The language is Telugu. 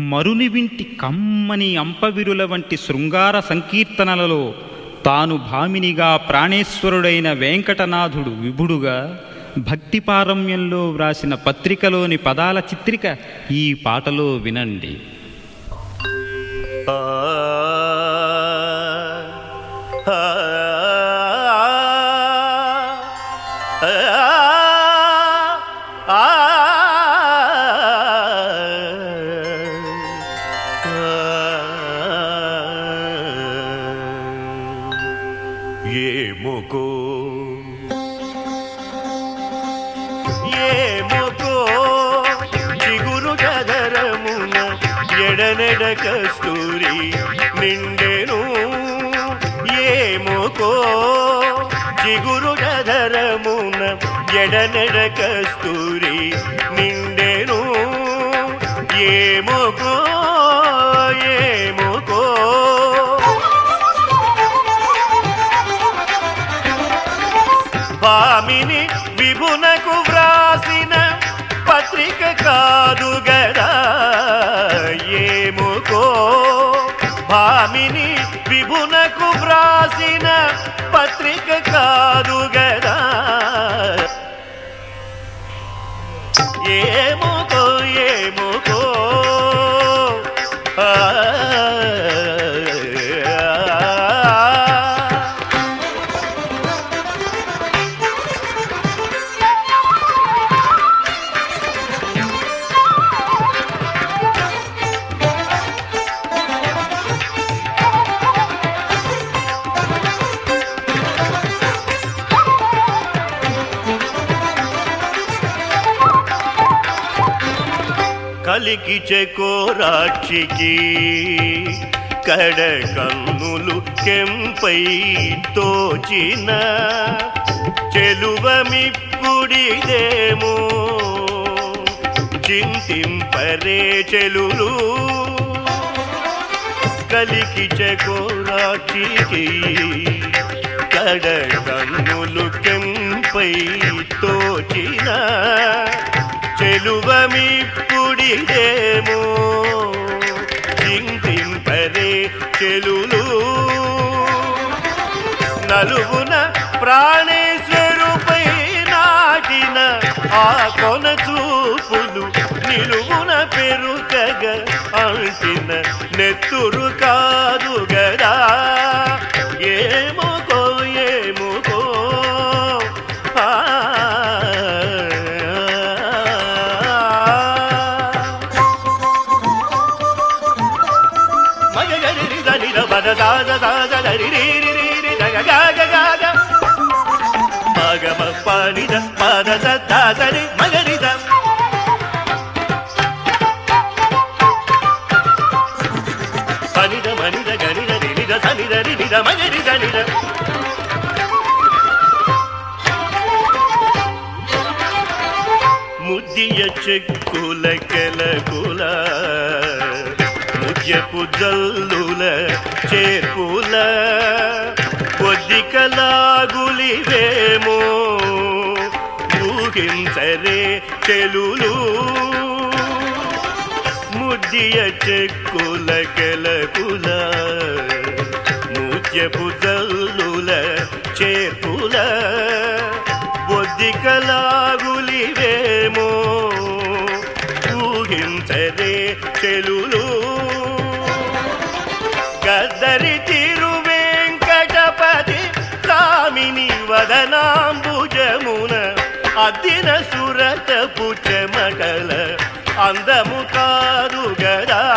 మరుని వింటి కమ్మని అంపవిరుల వంటి శృంగార సంకీర్తనలలో తాను భామినిగా ప్రాణేశ్వరుడైన వెంకటనాథుడు విభుడుగా భక్తి పారమ్యంలో వ్రాసిన పత్రికలోని పదాల చిత్రిక ఈ పాటలో వినండి ఆ ఆ ఆ ఏముకో ఏముకో చిగురు గదరమున ఎడనెడ కస్తూరి నిండెను ఏముకో చిగురు గదరమున ఎడనెడ కస్తూరి నిండెను ఏముకో ఏముకో భామిని విభునకు వ్రాసిన పత్రిక కాదు గదా ఏముకో భామిని విభునకు వ్రాసిన పత్రిక కాదు గదా ఏముకో ఏముకో ఆ కలికి చెకోరాక్షికి కడ కన్నులు కెంపై తోచిన చెలువమిప్పుడిదేమో చింతింపరే చెలులు కలికి చెకోరాక్షికి కడ కన్నులు కెంపై తోచిన చెలువమిప్పుడిదేమో చింతింపరే చెలులు నలుగున ప్రాణేశ్వరుపై నాటిన ఆ కొన చూపులు నిలువున పెరుకగ అంటిన నెత్తురు కాదు గదా ఏముకో ఏముకో ఆ మగగరి దని బద దాద దాద దరి రి రి రి రి దగ గగ గగ మగ మ పని ద పద ద ద దరి మగరి ద పని ద మని ద గని ద రి రి ద సని ద రి రి ద మగరి ద ని ద ముద్దియ చెక్కుల కెలకుల ముద్యపు జల్లుల చేర్పుల కొద్దికలాగులివేమో ఊహించరే చెలులు ముద్దియ చెక్కుల కెలకుల ముద్యపు జల్లుల చేర్పుల బొద్దికలాగులివేమో ఊహించరే చెలులు గద్దరి తిరువెంకటపతి కామిని వదనాంబుజమున అద్దిన సురత పుచ్చమటల అందము కాదు గదా